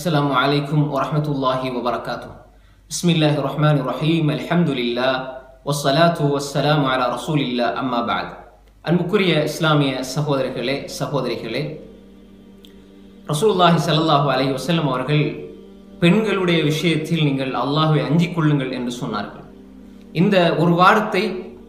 السلام عليكم ورحمة الله وبركاته بسم الله الرحمن الرحيم الحمد لله والصلاة والسلام على رسول الله أما بعد அன்புக்குரிய இஸ்லாமிய சகோதரர்களே சகோதரிகளே ரசூலுல்லாஹி ஸல்லல்லாஹு அலைஹி வஸல்லம் அவர்கள் பெண்களுடைய விஷயத்தில் நீங்கள் அல்லாஹ்வை அஞ்சிக் கொள்ளுங்கள் என்று சொன்னார்கள் இந்த ஒரு வார்த்தை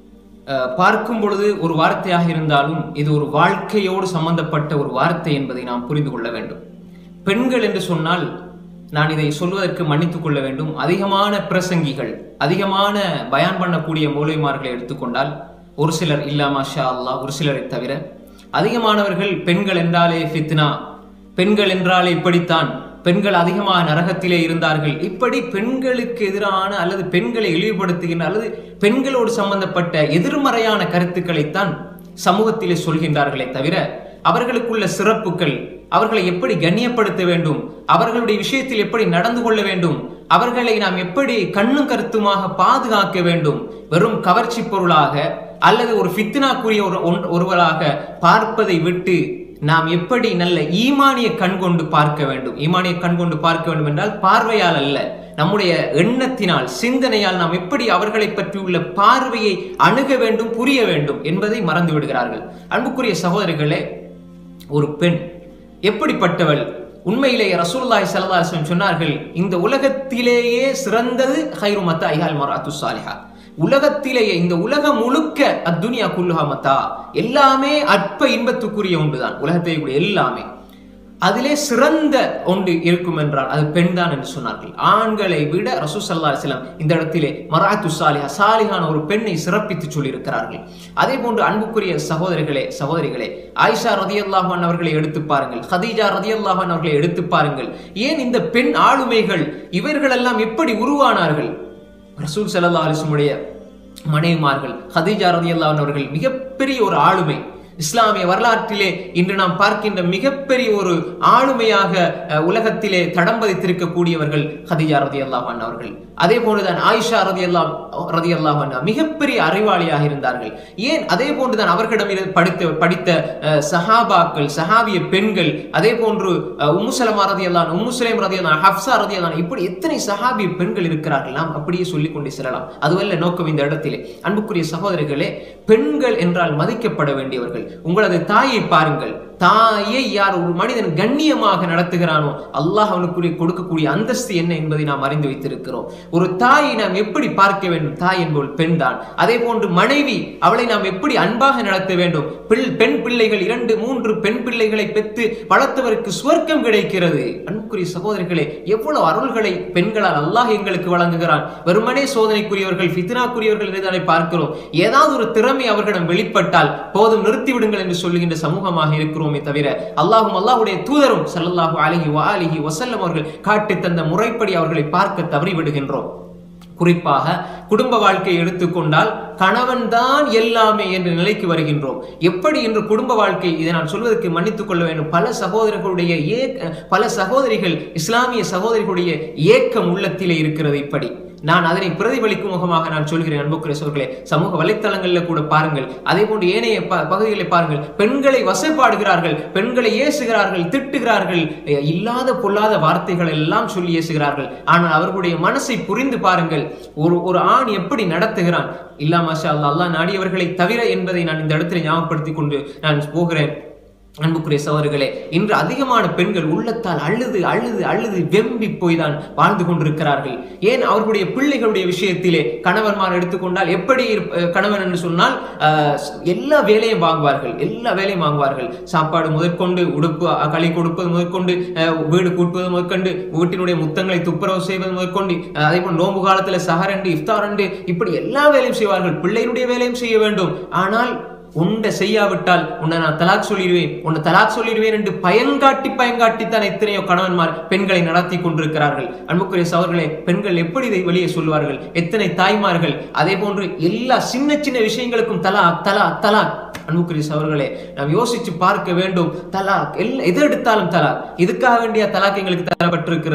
அஹ், பார்க்கும் பொழுது ஒரு வார்த்தையாக இருந்தாலும் இது ஒரு வாழ்க்கையோடு சம்பந்தப்பட்ட ஒரு வார்த்தை என்பதை நாம் புரிந்து கொள்ள வேண்டும் பெண்கள் என்று சொன்னால் நான் இதை சொல்வதற்கு மன்னித்துக் கொள்ள வேண்டும் அதிகமான பிரசங்கிகள் அதிகமான பயான் பண்ணக்கூடிய மூலைமார்களை எடுத்துக்கொண்டால் ஒரு சிலர் இல்லாமா ஷா அல்லாஹ் ஒரு சிலரை தவிர அதிகமானவர்கள் பெண்கள் என்றாலே ஃபித்னா பெண்கள் என்றாலே இப்படித்தான் பெண்கள் அதிகமாக நரகத்திலே இருந்தார்கள் இப்படி பெண்களுக்கு எதிரான அல்லது பெண்களை இழிவுபடுத்துகின்ற அல்லது பெண்களோடு சம்பந்தப்பட்ட எதிர்மறையான கருத்துக்களைத்தான் சமூகத்திலே சொல்கின்றார்களே தவிர அவர்களுக்குள்ள சிறப்புகள் அவர்களை எப்படி கண்ணியப்படுத்த வேண்டும் அவர்களுடைய விஷயத்தில் எப்படி நடந்து கொள்ள வேண்டும் அவர்களை நாம் எப்படி கண்ணும் கருத்துமாக பாதுகாக்க வேண்டும் வெறும் கவர்ச்சி பொருளாக அல்லது ஒரு ஃபித்னாக்குரிய ஒரு ஒன்- ஒருவராக பார்ப்பதை விட்டு நாம் எப்படி நல்ல ஈமானிய கண் கொண்டு பார்க்க வேண்டும் ஈமானிய கண் கொண்டு பார்க்க வேண்டும் என்றால் பார்வையால் அல்ல நம்முடைய எண்ணத்தினால் சிந்தனையால் நாம் எப்படி அவர்களை பற்றியுள்ள பார்வையை அணுக வேண்டும் புரிய வேண்டும் என்பதை மறந்து விடுகிறார்கள் அன்புக்குரிய சகோதரர்களே ஒரு பெண் எப்படிப்பட்டவள் உண்மையிலேயே ரசூலுல்லாஹி ஸல்லல்லாஹு அலைஹி வஸல்லம் சொன்னார்கள் இந்த உலகத்திலேயே சிறந்தது ஹைரு மத்தா ஐஹால் மராத்து சாலிஹா உலகத்திலேயே இந்த உலகம் முழுக்க அத்துனியா குல்லுஹா மத்தா எல்லாமே அற்ப இன்பத்துக்குரிய ஒன்றுதான் உலகத்தை கூடிய எல்லாமே அதிலே சிறந்த ஒன்று இருக்கும் என்றால் அது பெண் தான் என்று சொன்னார்கள் ஆண்களை விட ரசூ சல்லா அலிஸ்லாம் இந்த இடத்திலே மராத்து சாலிஹா சாலிஹான ஒரு பெண்ணை சிறப்பித்து சொல்லியிருக்கிறார்கள் அதே போன்று அன்புக்குரிய சகோதரிகளே சகோதரிகளே ஆயிஷா ரதியல்லாஹான் அவர்களை எடுத்து பாருங்கள் ஹதீஜா ரதியல்லாஹான் அவர்களை எடுத்து பாருங்கள் ஏன் இந்த பெண் ஆளுமைகள் இவர்களெல்லாம் எப்படி உருவானார்கள் ரசூல் ஸல்லல்லாஹு அலைஹி வஸல்லம் மனைவிமார்கள் ஹதீஜா ரதியல்லாஹு அவர்கள் மிகப்பெரிய ஒரு ஆளுமை இஸ்லாமிய வரலாற்றிலே இன்று நாம் பார்க்கின்ற மிகப்பெரிய ஒரு ஆளுமையாக அஹ், உலகத்திலே தடம் பதித்திருக்கக்கூடியவர்கள் ஹதீஜா ரதியல்லாஹு அன்ஹா அவர்கள் அதே போன்றுதான் ஆயிஷா ரதியல்லாஹு ரதியல்லாஹு அன்ஹா மிகப்பெரிய அறிவாளியாக இருந்தார்கள் ஏன் அதே போன்றுதான் அவர்களிடம் இருந்து படித்த படித்த அஹ், சஹாபாக்கள் சஹாபிய பெண்கள் அதே போன்று அஹ், உம்மு சலமா ரதியல்லான் உம்மு சுலைம் ரதியல்லான் ஹப்சா ரதியல்லான் இப்படி எத்தனை சஹாபிய பெண்கள் இருக்கிறார்கள் நாம் அப்படியே சொல்லிக் கொண்டே செல்லலாம் அதுவல்ல நோக்கம் இந்த இடத்திலே அன்புக்குரிய சகோதரர்களே பெண்கள் என்றால் மதிக்கப்பட வேண்டியவர்கள் உங்களது தாயை பாருங்கள் தாயை யார் ஒரு மனிதன் கண்ணியமாக நடத்துகிறானோ அல்லாஹ் அவனுக்குரிய கொடுக்கக்கூடிய அந்தஸ்து என்ன என்பதை நாம் அறிந்து வைத்திருக்கிறோம் ஒரு தாயை நாம் எப்படி பார்க்க வேண்டும் தாய் என்பவள் பெண் தான் அதே போன்று மனைவி அவளை நாம் எப்படி அன்பாக நடத்த வேண்டும் பிள்- பெண் பிள்ளைகள் இரண்டு மூன்று பெண் பிள்ளைகளை பெற்று வளர்த்தவருக்கு சுவர்க்கம் கிடைக்கிறது அன்புக்குரிய சகோதரிகளே எவ்வளவு அருள்களை பெண்களால் அல்லாஹ் எங்களுக்கு வழங்குகிறான் வெறுமனே சோதனைக்குரியவர்கள் ஃபித்னாக்குரியவர்கள் என்றுதானே பார்க்கிறோம் ஏதாவது ஒரு திறமை அவர்களிடம் வெளிப்பட்டால் போதும் நிறுத்திவிடுங்கள் என்று சொல்லுகின்ற சமூகமாக இருக்கிறோமே தவிர அல்லாஹும் அல்லாஹ்வுடைய தூதரும் ஸல்லல்லாஹு அலைஹி வஆலிஹி வஸல்லம் அவர்கள் காட்டித் தந்த முறைப்படி அவர்களை பார்க்க தவறிவிடுகின்றோம் குறிப்பாக குடும்ப வாழ்க்கையை எடுத்துக்கொண்டால் கணவன் தான் எல்லாமே என்ற நிலைக்கு வருகின்றோம் எப்படி என்று குடும்ப வாழ்க்கை இதை நான் சொல்வதற்கு மன்னித்துக் கொள்ள வேண்டும் பல சகோதரர்களுடைய ஏக்க பல சகோதரிகள் இஸ்லாமிய சகோதரிகளுடைய ஏக்கம் உள்ளத்திலே இருக்கிறது இப்படி நான் அதனை பிரதிபலிக்கும் முகமாக நான் சொல்கிறேன் அன்புக்குரிய சோர்களே சமூக வலைத்தளங்களில் கூட பாருங்கள் அதே போன்று ஏனைய ப- பகுதிகளை பாருங்கள் பெண்களை வசைப்பாடுகிறார்கள் பெண்களை ஏசுகிறார்கள் திட்டுகிறார்கள் எ- இல்லாத பொல்லாத வார்த்தைகள் எல்லாம் சொல்லி ஏசுகிறார்கள் ஆனால் அவர்களுடைய மனசை புரிந்து பாருங்கள் ஒரு ஒரு ஆண் எப்படி நடத்துகிறான் இல்லா மாஷா அல்லாஹ் அல்லாஹ் நாடியவர்களை தவிர என்பதை நான் இந்த இடத்தில் ஞாபகப்படுத்திக் கொண்டு நான் போகிறேன் அன்புக்குரிய சகோதரர்களே இன்று அதிகமான பெண்கள் உள்ளத்தால் அழுது அழுது அழுது வெம்பி போய் தான் வாழ்ந்து கொண்டிருக்கிறார்கள் ஏன் அவர்களுடைய பிள்ளைகளுடைய விஷயத்திலே கணவன்மார் எடுத்துக்கொண்டால் எப்படி இருப்ப- அஹ் கணவன் என்று சொன்னால் அஹ், எல்லா வேலையும் வாங்குவார்கள் எல்லா வேலையும் வாங்குவார்கள் சாப்பாடு முதற்கொண்டு உடுப்பு அஹ், களி கொடுப்பது முதற்கொண்டு அஹ், வீடு கூட்டுவது முதற்கொண்டு வீட்டினுடைய முத்தங்களை துப்புரவு செய்வது முதற்கொண்டு அஹ், அதே போல் நோன்பு காலத்துல சஹரண்டு இஃப்தாரண்டு இப்படி எல்லா வேலையும் செய்வார்கள் பிள்ளையினுடைய வேலையும் செய்ய வேண்டும் ஆனால் உண்டை செய்யாவிட்டால் உன்னை நான் தலாக் சொல்லிடுவேன் உன்னை தலாக் சொல்லிடுவேன் என்று பயங்காட்டி பயங்காட்டித்தான் எத்தனையோ கணவன்மார் பெண்களை நடத்தி கொண்டிருக்கிறார்கள் அன்புக்குரிய சவர்களே பெண்கள் எப்படி இதை வெளியே சொல்வார்கள் எத்தனை தாய்மார்கள் அதே போன்று எல்லா சின்ன சின்ன விஷயங்களுக்கும் தலாக் தலாக் தலாக் அன்புக்குரிய சவர்களே நாம் யோசிச்சு பார்க்க வேண்டும் தலாக் எல்லா எது எடுத்தாலும் தலாக் இதுக்காக வேண்டிய தலாக் எங்களுக்கு தரப்பட்டிருக்கிறது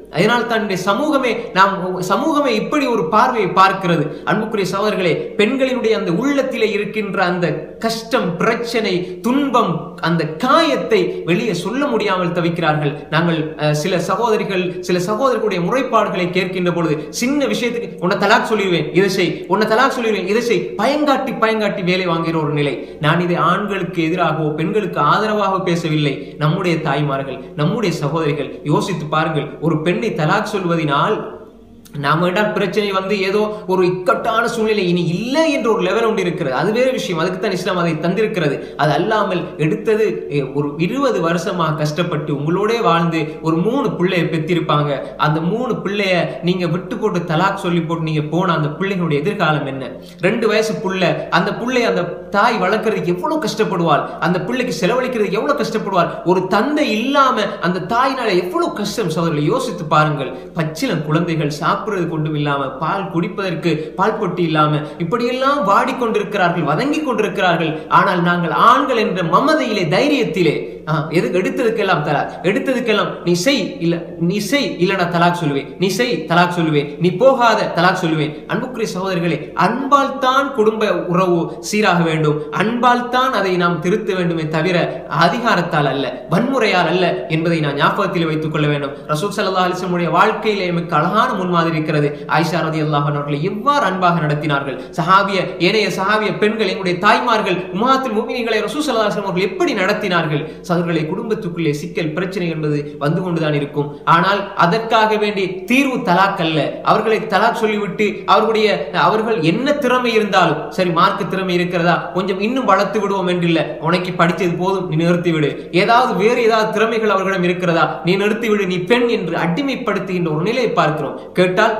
அதனால் தான் இன்றைய சமூகமே நாம் சமூகமே இப்படி ஒரு பார்வையை பார்க்கிறது அன்புக்குரிய சகோதரர்களே பெண்களினுடைய அந்த உள்ளத்திலே இருக்கின்ற அந்த கஷ்டம் பிரச்சனை துன்பம் அந்த காயத்தை வெளியே சொல்ல முடியாமல் தவிக்கிறார்கள் நாங்கள் அஹ், சில சகோதரிகள் சில சகோதரர்களுடைய முறைப்பாடுகளை கேட்கின்ற பொழுது சின்ன விஷயத்துக்கு உன்னை தலாக் சொல்லிடுவேன் இதை செய் உன்னை தலாக் சொல்லிடுவேன் இதை செய் பயங்காட்டி பயங்காட்டி வேலை வாங்குகிற ஒரு நிலை நான் இதை ஆண்களுக்கு எதிராகவோ பெண்களுக்கு ஆதரவாக பேசவில்லை நம்முடைய தாய்மார்கள் நம்முடைய சகோதரிகள் யோசித்து பாருங்கள் ஒரு பெண்ணை தலாக் சொல்வதினால் நாம இடம் பிரச்சனை வந்து ஏதோ ஒரு இக்கட்டான சூழ்நிலை இனி இல்லை என்ற ஒரு லெவல் ஒன்று இருக்கிறது அது வேறு விஷயம் அதுக்கு தான் இஸ்லாம் அதை தந்திருக்கிறது அது அல்லாமல் எடுத்தது எ, ஒரு இருபது வருஷமாக கஷ்டப்பட்டு உங்களோட வாழ்ந்து ஒரு மூணு பிள்ளைய பெற்றிருப்பாங்க அந்த மூணு பிள்ளைய நீங்க விட்டு போட்டு தலாக் சொல்லி போட்டு நீங்க போன அந்த பிள்ளைகளுடைய எதிர்காலம் என்ன ரெண்டு வயசு புள்ள அந்த பிள்ளை அந்த தாய் வளர்க்கறதுக்கு எவ்வளவு கஷ்டப்படுவாள் அந்த பிள்ளைக்கு செலவழிக்கிறதுக்கு எவ்வளவு கஷ்டப்படுவாள் ஒரு தந்தை இல்லாம அந்த தாயினால எவ்வளவு கஷ்டம் சோதரர்களை யோசித்து பாருங்கள் பச்சிலம் குழந்தைகள் சாப்பிடுறது கொண்டும் இல்லாம பால் குடிப்பதற்கு பால் பொட்டி இல்லாம இப்படியெல்லாம் வாடிக்கொண்டிருக்கிறார்கள் வதங்கி கொண்டிருக்கிறார்கள் ஆனால் நாங்கள் ஆண்கள் என்ற மமதையிலே தைரியத்திலே ஆ, எதுக்கு எடுத்ததுக்கெல்லாம் தலாக் எடுத்ததுக்கெல்லாம் நீ செய் இல்ல நீ செய் இல்ல நான் தலாக் சொல்லுவேன் நீ செய் தலாக் சொல்லுவேன் நீ போகாத தலாக் சொல்லுவேன் அன்புக்குரிய சகோதரர்களே அன்பால் தான் குடும்ப உறவு சீராக வேண்டும் அன்பால் தான் அதை நாம் திருத்த வேண்டுமே தவிர அதிகாரத்தால் அல்ல வன்முறையால் அல்ல என்பதை நான் ஞாபகத்தில் வைத்துக் கொள்ள வேண்டும் ரசூல் சல்லா அலிஸ்லமுடைய வாழ்க்கையிலே எமக்கு அழகான முன்மாதிரி இருக்கிறது ஆயிஷா ரதி அல்லாஹன் அவர்களை எவ்வாறு அன்பாக நடத்தினார்கள் சஹாபிய ஏனைய சஹாபிய பெண்கள் எங்களுடைய தாய்மார்கள் உமாத்தில் முமினிகளை ரசூல் சல்லா அலிஸ்லாம் அவர்கள் எப்படி நடத்தினார்கள் சகோதரர்களை குடும்பத்துக்குள்ளே சிக்கல் பிரச்சனை என்பது வந்து கொண்டுதான் இருக்கும் ஆனால் அதற்காக வேண்டி தீர்வு தலாக் அல்ல அவர்களை தலாக் சொல்லிவிட்டு அவர்களுடைய அவர்கள் என்ன திறமை இருந்தாலும் சரி மார்க்க திறமை இருக்கிறதா கொஞ்சம் இன்னும் வளர்த்து விடுவோம் என்றில்ல உனக்கு படித்தது போதும் நீ நிறுத்தி விடு ஏதாவது வேறு ஏதாவது திறமைகள் அவர்களிடம் இருக்கிறதா நீ நிறுத்தி விடு நீ பெண் என்று அடிமைப்படுத்துகின்ற ஒரு நிலையை பார்க்கிறோம் கேட்டால்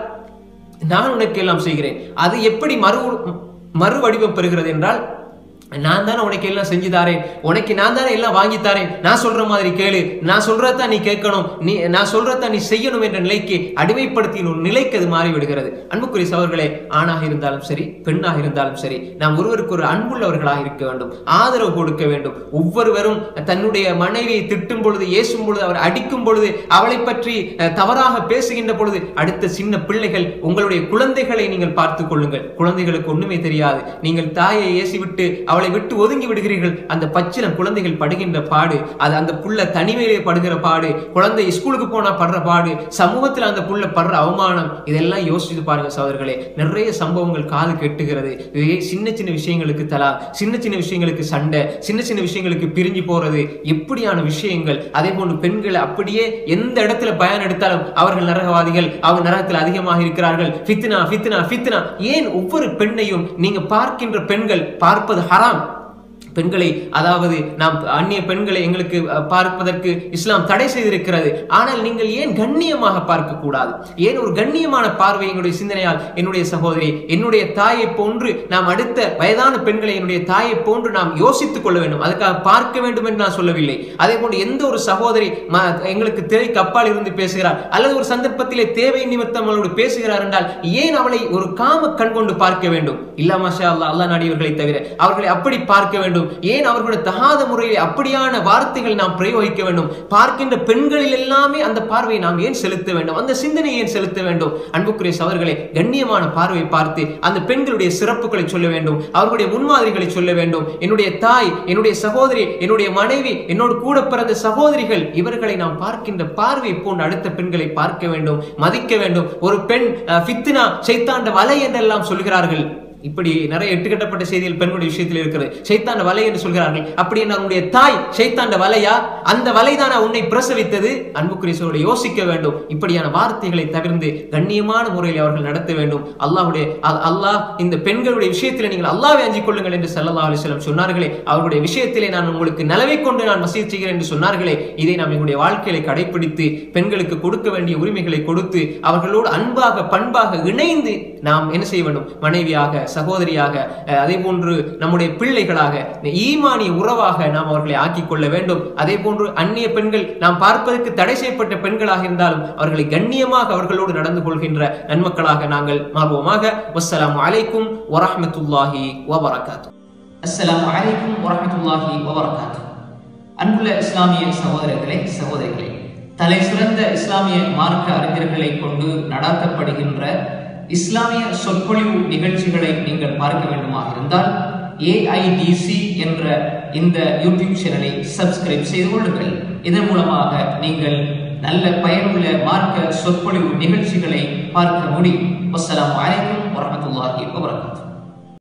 நான் உனக்கு எல்லாம் செய்கிறேன் அது எப்படி மறு மறு வடிவம் பெறுகிறது என்றால் நான் தானே உனக்கு எல்லாம் செஞ்சு தாரேன் உனக்கு நான் தானே எல்லாம் வாங்கி தாரேன் நான் சொல்ற மாதிரி கேளு நான் சொல்றதான் நீ கேட்கணும் நீ நான் சொல்றதான் நீ செய்யணும் என்ற நிலைக்கு அடிமைப்படுத்தின ஒரு நிலைக்கு அது மாறி விடுகிறது அன்புக்குரிய சவர்களே ஆணாக இருந்தாலும் சரி பெண்ணாக இருந்தாலும் சரி நாம் ஒருவருக்கு ஒரு அன்புள்ளவர்களாக இருக்க வேண்டும் ஆதரவு கொடுக்க வேண்டும் ஒவ்வொருவரும் தன்னுடைய மனைவியை திட்டும் பொழுது ஏசும் பொழுது அவர் அடிக்கும் பொழுது அவளை பற்றி அஹ், தவறாக பேசுகின்ற பொழுது அடுத்த சின்ன பிள்ளைகள் உங்களுடைய குழந்தைகளை நீங்கள் பார்த்துக் கொள்ளுங்கள் குழந்தைகளுக்கு ஒண்ணுமே தெரியாது நீங்கள் தாயை ஏசிவிட்டு அவளை விட்டு ஒதுங்கி விடுகிறீர்கள் அந்த பச்சிலம் குழந்தைகள் படுகின்ற பாடு அது அந்த புள்ள தனிமையிலே படுகிற பாடு குழந்தை ஸ்கூலுக்கு போனா படுற பாடு சமூகத்தில் அந்த புள்ள படுற அவமானம் இதெல்லாம் யோசிச்சு பாருங்க சகோதரர்களே நிறைய சம்பவங்கள் காது கெட்டுகிறது இதே சின்ன சின்ன விஷயங்களுக்கு தலா சின்ன சின்ன விஷயங்களுக்கு சண்டை சின்ன சின்ன விஷயங்களுக்கு பிரிஞ்சு போறது எப்படியான விஷயங்கள் அதே போன்று பெண்களை அப்படியே எந்த இடத்துல பயன் எடுத்தாலும் அவர்கள் நரகவாதிகள் அவங்க நரகத்தில் அதிகமாக இருக்கிறார்கள் ஃபித்னா ஃபித்னா ஃபித்னா ஏன் ஒவ்வொரு பெண்ணையும் நீங்க பார்க்கின்ற பெண்கள் பார்ப்பது ஹராம் பெண்களை அதாவது நாம் அந்நிய பெண்களை எங்களுக்கு அஹ், பார்ப்பதற்கு இஸ்லாம் தடை செய்திருக்கிறது ஆனால் நீங்கள் ஏன் கண்ணியமாக பார்க்க கூடாது ஏன் ஒரு கண்ணியமான பார்வை எங்களுடைய சிந்தனையால் என்னுடைய சகோதரி என்னுடைய தாயை போன்று நாம் அடுத்த வயதான பெண்களை என்னுடைய தாயை போன்று நாம் யோசித்துக் கொள்ள வேண்டும் அதுக்காக பார்க்க வேண்டும் என்று நான் சொல்லவில்லை அதே போன்று எந்த ஒரு சகோதரி ம- எங்களுக்கு திரைக்கு அப்பால் இருந்து பேசுகிறார் அல்லது ஒரு சந்தர்ப்பத்திலே தேவை நிமித்தம் அவளோடு பேசுகிறார் என்றால் ஏன் அவளை ஒரு காம கண் கொண்டு பார்க்க வேண்டும் இல்ல மாஷா அல்லாஹ் அல்லாஹ் நாடியவர்களை தவிர அவர்களை அப்படி பார்க்க வேண்டும் ஏன் அவர்களுடைய தகாத முறையில் அப்படியான வார்த்தைகள் நாம் பிரயோகிக்க வேண்டும் பார்க்கின்ற பெண்களில் எல்லாமே அந்த பார்வையை நாம் ஏன் செலுத்த வேண்டும் அந்த சிந்தனை ஏன் செலுத்த வேண்டும் அன்புக்குரிய சவர்களை கண்ணியமான பார்வை பார்த்து அந்த பெண்களுடைய சிறப்புகளை சொல்ல வேண்டும் அவர்களுடைய முன்மாதிரிகளை சொல்ல வேண்டும் என்னுடைய தாய் என்னுடைய சகோதரி என்னுடைய மனைவி என்னோடு கூட பிறந்த சகோதரிகள் இவர்களை நாம் பார்க்கின்ற பார்வை போன்ற அடுத்த பெண்களை பார்க்க வேண்டும் மதிக்க வேண்டும் ஒரு பெண் அஹ், ஃபித்னா சைத்தாண்ட வலை என்றெல்லாம் சொல்கிறார்கள் இப்படி நிறைய எட்டுக்கட்டப்பட்ட செய்திகள் பெண்களுடைய விஷயத்தில் இருக்கிறது சைத்தாண்ட வலை என்று சொல்கிறார்கள் அப்படி என்ன உன்னுடைய தாய் சைத்தாண்ட வலையா அந்த வலைதானா உன்னை பிரசவித்தது அன்புக்குரிய சோழரை யோசிக்க வேண்டும் இப்படியான வார்த்தைகளை தவிர்த்து கண்ணியமான முறையில் அவர்கள் நடத்த வேண்டும் அல்லாஹ்வுடைய அ- அல்லாஹ் இந்த பெண்களுடைய விஷயத்தில் நீங்கள் அல்லாஹ்வை அஞ்சிக் கொள்ளுங்கள் என்று ஸல்லல்லாஹு அலைஹி வஸல்லம் சொன்னார்களே அவருடைய விஷயத்திலே நான் உங்களுக்கு நலவை கொண்டு நான் மசீத் செய்கிறேன் என்று சொன்னார்களே இதை நாம் எங்களுடைய வாழ்க்கையில கடைபிடித்து பெண்களுக்கு கொடுக்க வேண்டிய உரிமைகளை கொடுத்து அவர்களோடு அன்பாக பண்பாக இணைந்து நாம் என்ன செய்ய வேண்டும் மனைவியாக சகோதரியாக அஹ், அதே போன்று நம்முடைய பிள்ளைகளாக இந்த ஈமானிய உறவாக நாம் அவர்களை ஆக்கிக் கொள்ள வேண்டும் அதே போன்று அந்நிய பெண்கள் நாம் பார்ப்பதற்கு தடை செய்யப்பட்ட பெண்களாக இருந்தாலும் அவர்களை கண்ணியமாக அவர்களோடு நடந்து கொள்கின்ற நன்மக்களாக நாங்கள் மாறுவோமாக வஸ்ஸலாமு அலைக்கும் வரஹ்மத்துல்லாஹி வபரகாத்து அஸ்ஸலாமு அலைக்கும் வரஹ்மத்துல்லாஹி வபரகாத்து அன்புள்ள இஸ்லாமிய சகோதரர்களே சகோதரிகளே தலை சிறந்த இஸ்லாமிய மார்க்க அறிஞர்களை கொண்டு நடாத்தப்படுகின்ற இஸ்லாமிய சொற்பொழிவு நிகழ்ச்சிகளை நீங்கள் பார்க்க வேண்டுமாக இருந்தால் ஏஐடிசி என்ற இந்த யூடியூப் சேனலை சப்ஸ்கிரைப் செய்து கொள்ளுங்கள் இதன் மூலமாக நீங்கள் நல்ல பயனுள்ள மார்க்க சொற்பொழிவு நிகழ்ச்சிகளை பார்க்க முடியும் அஸ்ஸலாமு அலைக்கும் வரஹ்மத்துல்லாஹி வபரகாத்துஹு